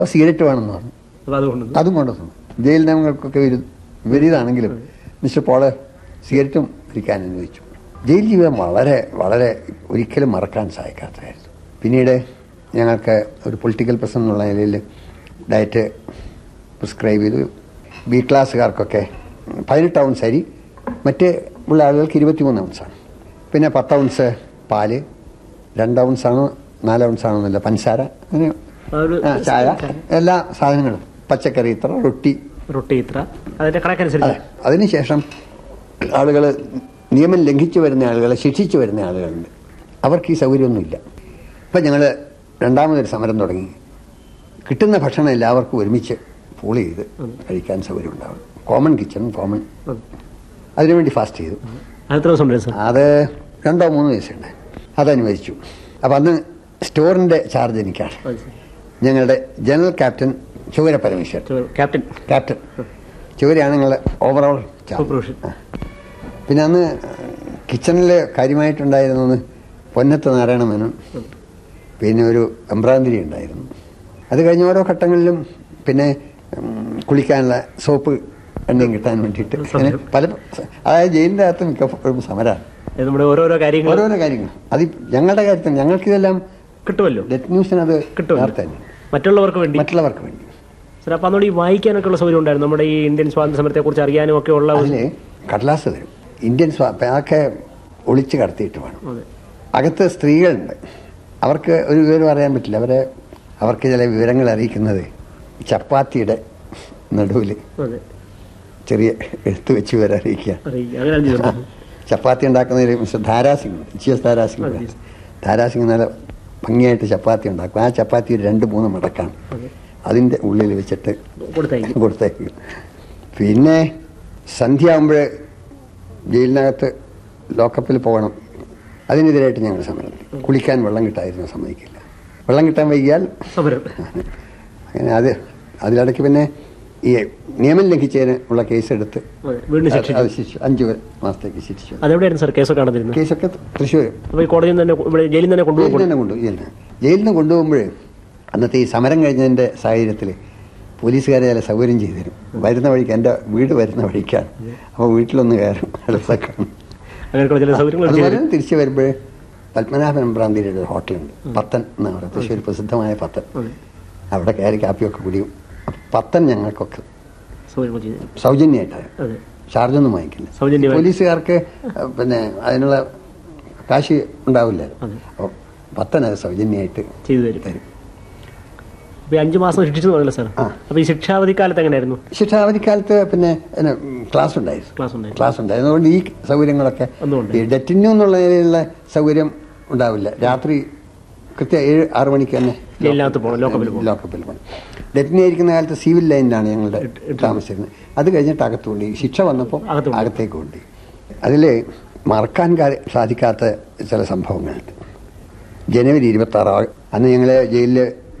അപ്പോൾ സിഗരറ്റ് വേണമെന്ന് പറഞ്ഞു അപ്പൊ അതുകൊണ്ട് അതും കൊണ്ടുവന്നു ജയിൽ നിയമങ്ങൾക്കൊക്കെ ഒരു വിപരീതമാണെങ്കിലും മിസ്റ്റർ പോള് സിഗരറ്റും ഇരിക്കാൻ അനുവദിച്ചു ജയിൽ ജീവിതം വളരെ വളരെ ഒരിക്കലും മറക്കാൻ സാധിക്കാത്തതായിരുന്നു പിന്നീട് ഞങ്ങൾക്ക് ഒരു പൊളിറ്റിക്കൽ പ്രശ്നം എന്നുള്ള നിലയിൽ ഡയറ്റ് പ്രിസ്ക്രൈബ് ചെയ്തു ബി ക്ലാസ്സുകാർക്കൊക്കെ പതിനെട്ട് ഔൺസ് അരി മറ്റ് ഉള്ള ആളുകൾക്ക് ഇരുപത്തിമൂന്ന് ഔൺസാണ് പിന്നെ പത്ത് ഔൺസ് പാല് രണ്ട് ഔൺസാണോ നാല് ഔൺസാണോ എന്നല്ല പഞ്ചസാര അങ്ങനെ ആ ഒരു ആ, ചായ എല്ലാ സാധനങ്ങളും പച്ചക്കറി ഇത്ര റൊട്ടി റൊട്ടി ഇത്ര അതിന്റെ അതെ കണക്കനുസരിച്ച് അതിനുശേഷം ആളുകൾ നിയമം ലംഘിച്ചു വരുന്ന ആളുകളെ ശിക്ഷിച്ചു വരുന്ന ആളുകളുണ്ട് അവർക്ക് ഈ സൗകര്യമൊന്നുമില്ല ഇപ്പം ഞങ്ങൾ രണ്ടാമതൊരു സമരം തുടങ്ങി കിട്ടുന്ന ഭക്ഷണം എല്ലാവർക്കും ഒരുമിച്ച് പൂൾ ചെയ്ത് കഴിക്കാൻ സൗകര്യം ഉണ്ടാവും കോമൺ കിച്ചൺ കോമൺ ഉം. അതിനുവേണ്ടി ഫാസ്റ്റ് ചെയ്തു അത് എത്ര ദിവസം ഉണ്ടായിരുന്നു സാർ അത് രണ്ടോ മൂന്നോ ദിവസമുണ്ട് അതനുവദിച്ചു അപ്പം അന്ന് സ്റ്റോറിൻ്റെ ചാർജ് എനിക്കാണ് അത് ശരി. ഞങ്ങളുടെ ജനറൽ ക്യാപ്റ്റൻ ചുവര പരമേശ്വരൻ ചോ- ക്യാപ്റ്റൻ ക്യാപ്റ്റൻ ചുവരയാണ് നിങ്ങളുടെ ഓവറോൾ സൂപ്പർവിഷൻ പിന്നെ അന്ന് കിച്ചണിൽ കാര്യമായിട്ടുണ്ടായിരുന്നത് പൊന്നത്ത് നാരായണ മേനോൻ പിന്നെ ഒരു എംബ്രാന്തിരി ഉണ്ടായിരുന്നു അത് കഴിഞ്ഞ ഓരോ ഘട്ടങ്ങളിലും പിന്നെ ഉം, കുളിക്കാനുള്ള സോപ്പ് എണ്ണയും കിട്ടാൻ വേണ്ടിയിട്ട് അങ്ങനെ പല അതായത് ജയിലിൻ്റെ അകത്ത് മിക്കപ്പോഴും സമരമാണ് ഇത് നമ്മുടെ ഓരോരോ കാര്യങ്ങൾ ഓരോരോ കാര്യങ്ങൾ അത് ഞങ്ങളുടെ കാര്യത്തിൽ ഞങ്ങൾക്കിതെല്ലാം കിട്ടുമല്ലോ ഡെറ്റ് ന്യൂസിന് അത് കിട്ടുമല്ലോ നേരത്തെ തന്നെ മറ്റുള്ളവർക്ക് വേണ്ടി മറ്റുള്ളവർക്ക് വേണ്ടി സാർ അപ്പൊ അന്നോട് ഈ വായിക്കാനൊക്കെ ഉള്ള സൗകര്യം ഉണ്ടായിരുന്നു നമ്മുടെ ഈ ഇന്ത്യൻ സ്വാതന്ത്ര്യ സമരത്തെ കുറിച്ച് അറിയാനും ഒക്കെ ഉള്ള ഒരു- അതിൽ കടലാസ് തരും ഇന്ത്യൻ സ്വാ അപ്പൊ അതൊക്കെ ഒളിച്ച് കടത്തിയിട്ട് വേണം അതെ അകത്ത് സ്ത്രീകളുണ്ട് അവർക്ക് ഒരു വിവരം അറിയാൻ പറ്റില്ല അവരെ അവർക്ക് ചില വിവരങ്ങൾ അറിയിക്കുന്നത് ചപ്പാത്തിയുടെ നടുവിൽ അതെ ചെറിയ എഴുത്ത് വെച്ച് വിവരം അറിയിക്കുക അറിയിക്കുക അങ്ങനെ ചെയ്തിട്ടുണ്ട് ചപ്പാത്തി ഉണ്ടാക്കുന്നതിൽ മിസ്റ്റർ ധാരാസിംഗ് ജി എസ് ധാരാസിംഗ് അതെ. ധാരാസിംഗ് നല്ല ഭംഗിയായിട്ട് ചപ്പാത്തി ഉണ്ടാക്കും ആ ചപ്പാത്തി ഒരു രണ്ട് മൂന്ന് മടക്കാണ് അതെ അതിൻ്റെ ഉള്ളിൽ വെച്ചിട്ട് കൊടുത്തയക്കും കൊടുത്തേക്കും പിന്നെ സന്ധ്യ ആകുമ്പോൾ ജയിലിനകത്ത് ലോക്കപ്പിൽ പോകണം അതിനെതിരായിട്ട് ഞങ്ങൾ സമരം നടത്തി. കുളിക്കാൻ വെള്ളം കിട്ടായിരുന്നു സമ്മതിക്കില്ല വെള്ളം കിട്ടാൻ വൈകിയാൽ സമരം അങ്ങനെ അത് അതിലിടയ്ക്ക് പിന്നെ ഈ നിയമം ലംഘിച്ചതിന് ഉള്ള കേസ് എടുത്ത് അതെ വീണ്ടും ശിക്ഷ അത് ശിക്ഷ അഞ്ചു മാസത്തേക്ക് ശിക്ഷിച്ചു അതെവിടെയായിരുന്നു സാർ കേസൊക്കെ നടന്നിരുന്നത് കേസൊക്കെ തൃശ്ശൂർ അപ്പൊ ഈ കോടതിയിൽ നിന്ന് തന്നെ ഇവിടെ ജയിലിൽ നിന്ന് തന്നെ ജയിലിൽ കൊണ്ടുപോകും തന്നെ കൊണ്ടു ജയിലിൽ ജയിലിൽ നിന്ന് കൊണ്ടുപോകുമ്പോൾ അന്നത്തെ ഈ സമരം കഴിഞ്ഞതിൻ്റെ സാഹചര്യത്തിൽ പോലീസുകാരെ ചില സൗകര്യം ചെയ്തു തരും വരുന്ന വഴിക്ക് എൻ്റെ വീട് വരുന്ന വഴിക്കാണ് അപ്പോൾ വീട്ടിലൊന്ന് കയറും അടുത്തൊക്കെ അങ്ങനെയൊക്കെ ചില സൗകര്യങ്ങൾ അതുപോലെ ചെയ്തു തിരിച്ചു വരുമ്പോൾ പത്മനാഭൻ ഭ്രാന്തിയുടെ ഒരു ഹോട്ടലുണ്ട് പത്തൻ എന്നാണ് പറയുക തൃശ്ശൂർ പ്രസിദ്ധമായ പത്തൻ അതെ അവിടെ കയറി കാപ്പിയൊക്കെ കുടിയും അപ്പൊ പത്തൻ ഞങ്ങൾക്കൊക്കെ സൗകര്യങ്ങൾ ചെയ്തു സൗജന്യമായിട്ടാണ് അതെ ചാർജൊന്നും വാങ്ങിക്കില്ല സൗജന്യമായി. പോലീസുകാർക്ക് അഹ്, പിന്നെ അതിനുള്ള കാശ് ഉണ്ടാവില്ല അതെ. അപ്പോൾ പത്തൻ അത് സൗജന്യമായിട്ട് ചെയ്തു തരും തരും അപ്പൊ ഈ അഞ്ചു മാസം ശിക്ഷിച്ചു പറഞ്ഞല്ലോ സാർ ആ. അപ്പൊ ഈ ശിക്ഷാവധി കാലത്ത് എങ്ങനെയായിരുന്നു ശിക്ഷാവധിക്കാലത്ത് പിന്നെ പിന്നെ, ഉം, ക്ലാസ് ഉണ്ടായിരുന്നു ക്ലാസ് ഉണ്ടായിരുന്നു ക്ലാസ് ഉണ്ടായിരുന്നു അതുകൊണ്ട് ഈ സൗകര്യങ്ങളൊക്കെ ഒന്നും ഉണ്ട്. ഈ ഡെറ്റിന്യൂ എന്നുള്ള നിലയിലുള്ള സൗകര്യം ഉണ്ടാവില്ല രാത്രി കൃത്യം ഏഴ് ആറ് മണിക്ക് തന്നെ ജയിലിനകത്ത് പോകണം, ലോക്കപ്പിൽ പോകണം. ലോക്കപ്പിൽ പോകണം ഡെറ്റിനി ആയിരിക്കുന്ന കാലത്ത് സിവിൽ ലൈനിലാണ് ഞങ്ങളുടെ ഇട്ട്- ഇട്ട് താമസിച്ചിരുന്നത് അത് കഴിഞ്ഞിട്ട് അകത്ത് കൊണ്ടുപോയി ശിക്ഷ വന്നപ്പോൾ അകത്ത് കൊണ്ടുപോയി. അകത്തേക്ക് കൊണ്ടുപോയി അതിൽ മറക്കാൻ കാ- സാധിക്കാത്ത ചില സംഭവങ്ങളുണ്ട് ജനുവരി ഇരുപത്തി ആറ് അന്ന് ഞങ്ങൾ ജയിലിൽ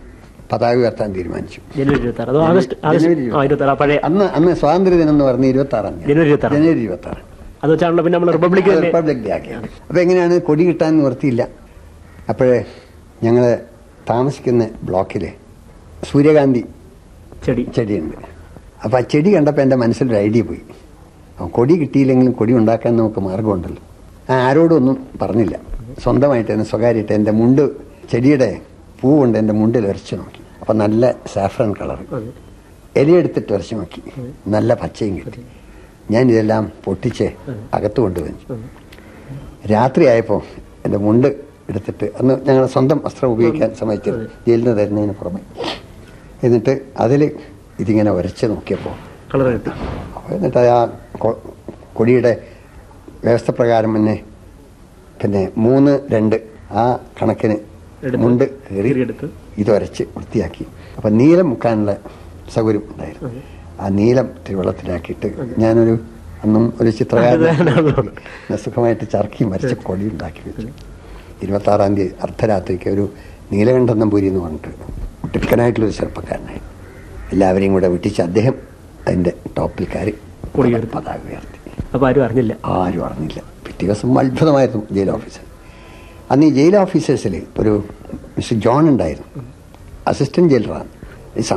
പതാക ഉയർത്താൻ തീരുമാനിച്ചു ജനുവരി ഇരുപത്തി ആറ് അതോ ആഗസ്റ്റ് ആഗസ്റ്റ് ജനുവരി ആ ഇരുപത്തി ആറ് പഴയ അന്ന് അന്ന് സ്വാതന്ത്ര്യ ദിനം എന്ന് പറഞ്ഞ ഇരുപത്തി ആറാം തീയതി ജനുവരി ഇരുപത്തി ആറ് ജനുവരി ഇരുപത്തി ആറ് അത് വെച്ചാണല്ലോ പിന്നെ നമ്മൾ റിപ്പബ്ലിക് തന്നെ റിപ്പബ്ലിക് ഡേ ആക്കി അപ്പൊ എങ്ങനെയാണ് കൊടി കിട്ടാൻ നിവർത്തിയില്ല അപ്പോഴേ ഞങ്ങൾ താമസിക്കുന്ന ബ്ലോക്കിൽ സൂര്യകാന്തി ചെടി ചെടിയുണ്ട് അപ്പോൾ ആ ചെടി കണ്ടപ്പോൾ എൻ്റെ മനസ്സിലൊരു ഐഡിയ പോയി അപ്പോൾ കൊടി കിട്ടിയില്ലെങ്കിലും കൊടി ഉണ്ടാക്കാൻ നമുക്ക് മാർഗമുണ്ടല്ലോ ആ ആരോടും ഒന്നും പറഞ്ഞില്ല സ്വന്തമായിട്ട് തന്നെ സ്വകാര്യമായിട്ട് എൻ്റെ മുണ്ട് ചെടിയുടെ പൂവുണ്ട് എൻ്റെ മുണ്ടിൽ ഉരച്ചു നോക്കി അപ്പം നല്ല സാഫ്രൻ കളർ അതെ ഇലയെടുത്തിട്ട് ഉരച്ചു നോക്കി നല്ല പച്ചയും കിട്ടി ഞാൻ ഇതെല്ലാം പൊട്ടിച്ച് അകത്ത് കൊണ്ടുവന്നു രാത്രിയായപ്പോൾ എൻ്റെ മുണ്ട് എടുത്തിട്ട് അന്ന് ഞങ്ങൾ സ്വന്തം വസ്ത്രം ഉപയോഗിക്കാൻ സമ്മതിച്ചത് ജയിലിൽ നിന്ന് തരുന്നതിന് പുറമെ എന്നിട്ട് അതിൽ ഇതിങ്ങനെ ഉരച്ച് നോക്കിയപ്പോൾ കളർ കിട്ടി അപ്പോൾ എന്നിട്ട് ആ കൊ- കൊടിയുടെ വ്യവസ്ഥ പ്രകാരം തന്നെ പിന്നെ മൂന്ന് രണ്ട് ആ കണക്കിന് എടുത്ത് മുണ്ട് കയറി കീറിയെടുത്ത് ഇതൊരച്ച് വൃത്തിയാക്കി അപ്പം നീലം മുക്കാനുള്ള സൗകര്യം ഉണ്ടായിരുന്നു ആ നീലം ഇത്തിരി വെള്ളത്തിലാക്കിയിട്ട് ഞാനൊരു അന്നും ഒരു ചിത്രകാരൻ അതാണല്ലോ. സുഖമായിട്ട് ചർക്കി മരിച്ച കൊടി ഉണ്ടാക്കി വെച്ചു ഇരുപത്താറാം തീയതി അർദ്ധരാത്രിക്ക് ഒരു നീലകണ്ഠൻ നമ്പൂരി എന്ന് പറഞ്ഞിട്ട് മിടുക്കനായിട്ടുള്ളൊരു ചെറുപ്പക്കാരനായി എല്ലാവരെയും കൂടെ വിട്ടിച്ച് അദ്ദേഹം അതിൻ്റെ ടോപ്പിൽ കയറി കൊടി ഉയർത്തി. പതാക ഉയർത്തി അപ്പൊ ആരും അറിഞ്ഞില്ല ആരും അറിഞ്ഞില്ല പിറ്റേ ദിവസം അത്ഭുതമായിരുന്നു ജയിൽ ഓഫീസർ അന്ന് ഈ ജയിൽ ഓഫീസേഴ്സിൽ ഒരു മിസ്റ്റർ ജോൺ ഉണ്ടായിരുന്നു അസിസ്റ്റന്റ് ജയിലറാണ്